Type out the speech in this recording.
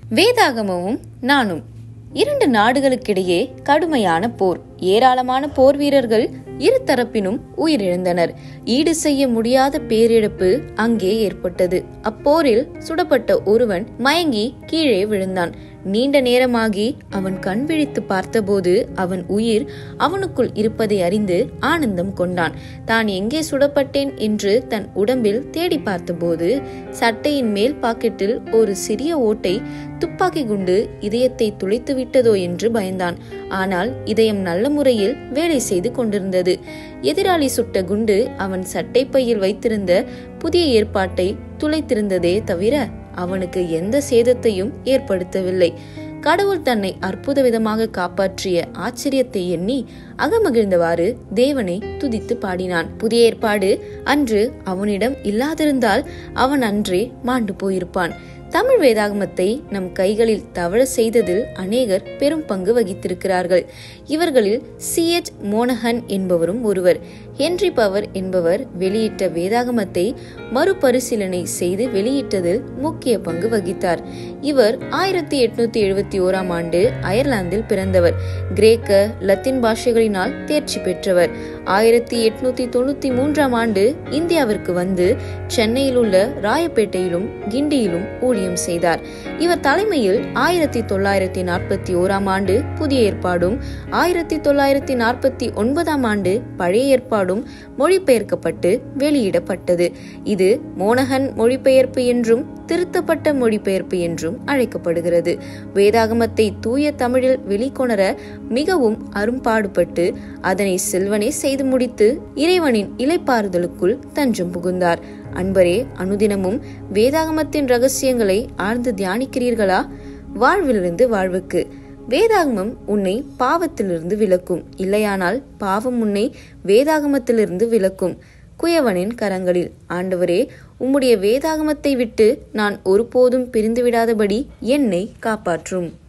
வேதாகமமும் நானும் இரண்டு நாடுகளுக்கிடையே கடுமையான போர் ஏராளமான போர் வீரர்கள் இரு தரப்பினும் உயிரிழந்தனர் ஈடு செய்ய முடியாத பேரிழப்பு அங்கே ஏற்பட்டது அப்போரில் சுடப்பட்ட ஒருவன் மயங்கி கீழே விழுந்தான் நீண்ட நேரமாகி அவன் கண் விழித்து பார்த்தபோது அவன் உயிர் அவனுக்குள் இருப்பதை அறிந்து ஆனந்தம் கொண்டான் தான் எங்கே சுடப்பட்டேன் என்று தன் உடம்பில் தேடி பார்த்தபோது சட்டையின் மேல் பாக்கெட்டில் ஒரு சிறிய ஓட்டை துப்பாக்கி குண்டு இதயத்தை துளைத்து விட்டதோ என்று பயந்தான் ஆனால் இதயம் நல்ல முறையில் வேலை செய்து கொண்டிருந்தது எதிராளி சுட்ட குண்டு அவன் சட்டைப்பையில் வைத்திருந்த புதிய ஏற்பாட்டை துளைத்திருந்ததே தவிர அவனுக்கு எந்த சேதத்தையும் ஏற்படுத்தவில்லை கடவுள் தன்னை அற்புத விதமாக காப்பாற்றிய ஆச்சரியத்தை எண்ணி அகமகிழ்ந்தவாறு தேவனை துதித்து பாடினான் புதிய ஏற்பாடு அன்று அவனிடம் இல்லாதிருந்தால் அவன் அன்றே மாண்டு போயிருப்பான் தமிழ் வேதாகமத்தை நம் கைகளில் தவழ செய்ததில் அநேகர் பெரும் பங்கு வகித்திருக்கிறார்கள் இவர்களில் சி எச் மோனஹன் என்பவரும் ஒருவர் ஹென்றி பவர் என்பவர் வெளியிட்ட வேதாகமத்தை மறுபரிசீலனை செய்து வெளியிட்டதில் முக்கிய பங்கு வகித்தார் இவர் ஆயிரத்தி எட்நூத்தி எழுபத்தி ஓராம் ஆண்டு அயர்லாந்தில் பிறந்தவர் கிரேக்க லத்தீன் பாஷைகளினால் தேர்ச்சி பெற்றவர் ஆயிரத்தி எட்நூத்தி தொண்ணூத்தி மூன்றாம் ஆண்டு இந்தியாவிற்கு வந்து சென்னையில் உள்ள ராயப்பேட்டையிலும் கிண்டியிலும் ஊழியம் செய்தார் இவர் தலைமையில் ஆயிரத்தி தொள்ளாயிரத்தி நாற்பத்தி ஓராம் ஆண்டு புதிய ஏற்பாடும் ஆயிரத்தி தொள்ளாயிரத்தி நாற்பத்தி ஒன்பதாம் ஆண்டு பழைய ஏற்பாடும் மொழிபெயர்க்கப்பட்டு வெளியிடப்பட்டது இது மோனகன் மொழிபெயர்ப்பு என்றும் திருத்தப்பட்ட மொழிபெயர்ப்பு என்றும் அழைக்கப்படுகிறது வேதாகமத்தை தூய தமிழில் வெளிக்கொணர மிகவும் அரும்பாடுபட்டு அதனை செல்வனே செய்து முடித்து இறைவனின் இலைப்பாறுதலுக்குள் தஞ்சம் புகுந்தார் அன்பரே அனுதினமும் வேதாகமத்தின் ரகசியங்களை ஆழ்ந்து தியானிக்கிறீர்களா வாழ்விலிருந்து வாழ்வுக்கு வேதாகமம் உன்னை பாவத்திலிருந்து விலக்கும் இல்லையானால் பாவம் உன்னை வேதாகமத்திலிருந்து விலக்கும் குயவனின் கரங்களில் ஆண்டவரே உம்முடைய வேதாகமத்தை விட்டு நான் ஒருபோதும் பிரிந்துவிடாதபடி என்னை காப்பாற்றும்